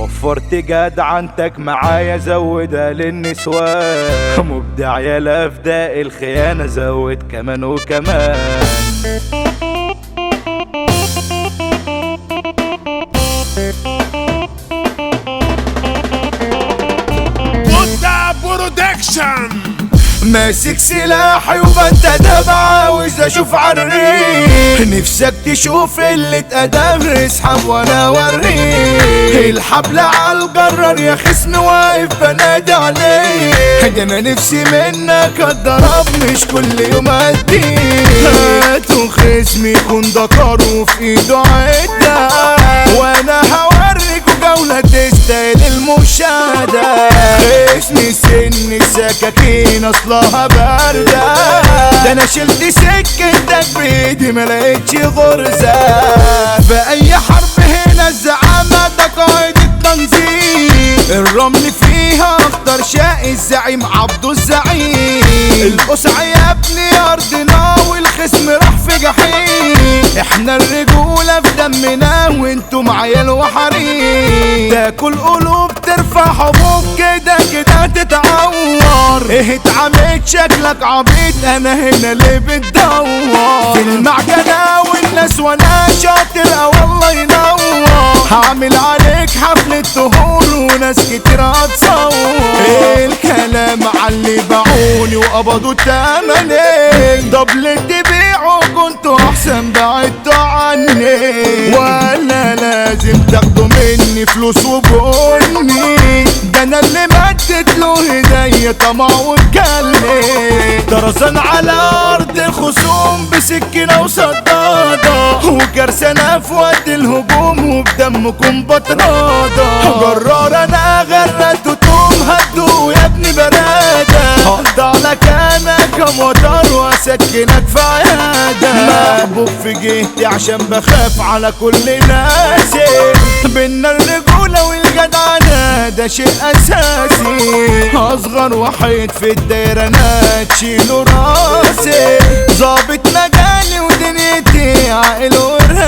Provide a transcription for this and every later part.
وفرت جدعنتك معايا زودها للنسوان مبدع يا لفداء الخيانة زود كمان وكمان بودا برودكشن ماسك سلاحي وبنتدب عاوز اشوف عريق نفسك تشوف اللي اتقدم اسحب وانا اوريك الحبل على الجرار يا خصم واقف بنادي عليك ده انا نفسي منك اتضرب مش كل يوم اديك هاتوا خصمي يكون دكار وفي ايده عده وانا هوريكوا جولة تستاهل المشاهدة خصمي سن السكاكين اصلها باردة ده انا شلت سكتك بايدي ما لقيتش غرزة في اي حرب هنا الزعامة ده قائد التنظيم الرمل فيها اخضر شقي الزعيم عبده الزعيم القصع يا ابني ارضنا والخصم راح في جحيم احنا الرجولة في دمنا وانتم عيال وحريم تاكل قلوب ترفع حبوب كده كده تتعور ايه اتعميت شكلك عبيط انا هنا اللي بتدور في المعجنة والناس وانا شاطر اه والله ينور هعمل عليك حفلة طهور وناس كتير هتصور ايه الكلام علي باعوني وقبضوا تمني دبل تبيعوا كنتوا احسن بعدتوا عني ولا لازم تاخدوا مني فلوس وبني ده انا اللي مدت له هدية طمع واتكلم طرزان على ارض الخصوم بسكينة وصدادة وكرسانة في وقت الهجوم وبدمكم بطرادة جرار انا غرقت وتقوم هدوا يا ابني برادة هقضى لك انا كمطر واسكنك في عيادة محبوب في جهتي عشان بخاف على كل ناسي بينا الرجولة والجدعنة ده شيء اساسي اصغر وحيد في الدايرة انا تشيله راسي ظابط مجالي ودنيتي عاقل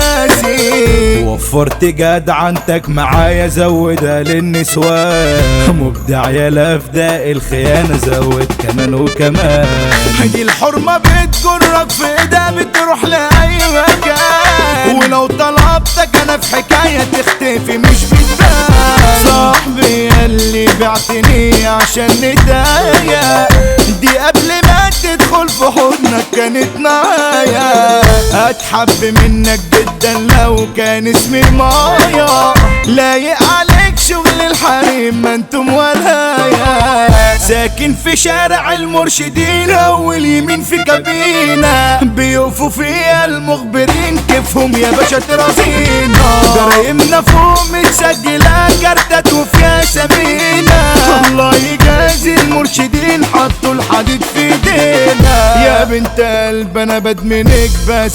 وراسي وفرت جدعنتك معايا زودها للنسوان مبدع يا لفداء الخيانة زود كمان وكمان دي الحرمة بتجرك في ايدها بتروح لأي مكان ولو طلبتك انا في حكاية تختفي مش بتبان صاحبي اللي بعتني عشان ندايا دي قبل ما تدخل في حضنك كانت معايا اتحب منك جدا لو كان اسمي مايا لايق عليك شغل الحريم ما انتم ولايا ساكن في شارع المرشدين اول يمين في كابينة بيقفوا فيها المخبرين كيفهم يا باشا ترازينا جرايمنا فوق متسجلة كارتات وفيها سمينة الله يجازي المرشدين حطوا الحديد في ايدينا يا بنت قلب انا بدمنك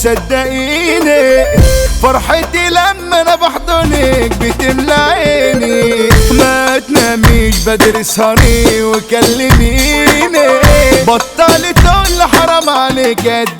بصدقيني فرحتي لما انا بحضنك بتملى عيني ما تناميش بدري سهري وكلميني بطلت تقول حرام عليك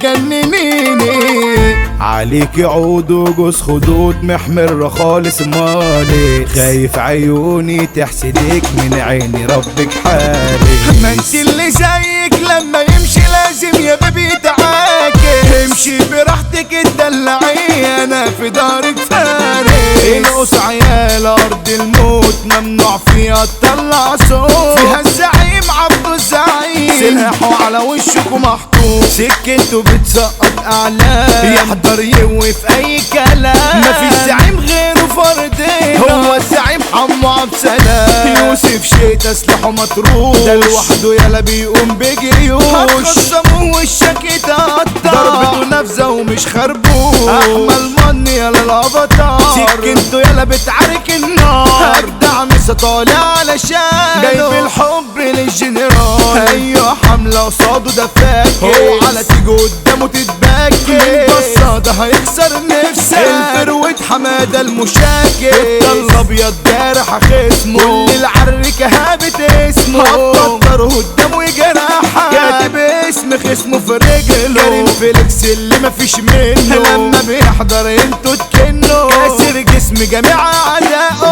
تجننيني عليك عود وجوز خدود محمر خالص مالي خايف عيوني تحسدك من عيني ربك حالي ما انت اللي زيك لما يمشي لازم يا بيبي تعاكي امشي براحتك اتدلعي انا في دارك فارس القص عيال ارض الموت ممنوع فيها تطلع صوت فيها الزعيم عبد الزعيم سلاحه على وشكوا محطوط سكته بتسقط اعلام يحضر يوي في اي كلام مفيش زعيم غيره فردين هو الزعيم حمو عبد سلام يوسف شيت سلاحه مطروح ده لوحده يلا بيقوم بجيوش هتخصموه وشك يتقطع ضربته نفذه ومش خربوش احمل من يلا الافاتار سكنته يلا بتعارك النار اجدع مسا طالع علشان جايب الحب للجنرال ايوه حمله قصاده ده فاكر هو على تيجي قدامه تتباكي من بصه ده هيكسر نفسك الفروت حماده المشاكل الابيض جارح خصمه كل العركه هابت اسمه هتقدر قدامه يجرحها كاتب اسم خصمه في رجله كريم فيليكس اللي مفيش منه لما بيحضر انتوا تكنوا كاسر جسم جميع اعدائه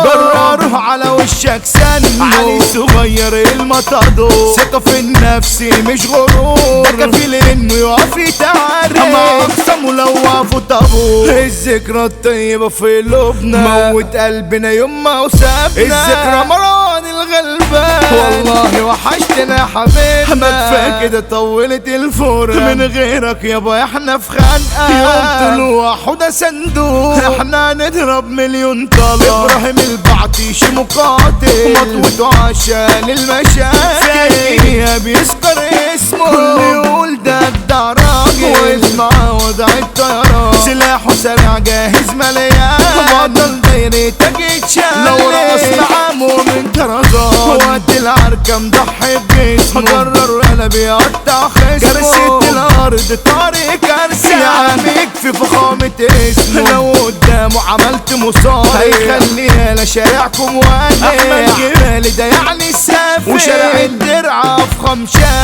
جرره على وشك سنه علي صغير المطادو ثقة في النفس مش غرور ده كفيل انه يقف يتعرف اما اقسموا لو وقفوا طابور الذكرى الطيبة في قلوبنا موت قلبنا يوم ما وسابنا الذكرى مروان الغلبان والله وحشتنا يا حبيبنا ما كفايه كده طولت الفورة من غيرك يابا احنا في خنقة يوم طلوع حوده صندوق احنا نضرب مليون طلب ابراهيم البعطيش مقاتل مطوته عشان المشاكل فيها بيذكر اسمه كل يقول ده ده راجل واسمع وضع الطيران سلاحه سريع جاهز مليان بطل دايرتك يتشال لو رقصنا عامه من طرزان وقت العركة مضحي بجسمه قرر انا بيقطع خصمه كرسة الارض طارق كرسي عامك في فخامة اسمه لو قدامه عملت مصاري هيخليها لشارعكم وانا احمد جبالي ده يعني السافر وشارع الدرع افخم شارع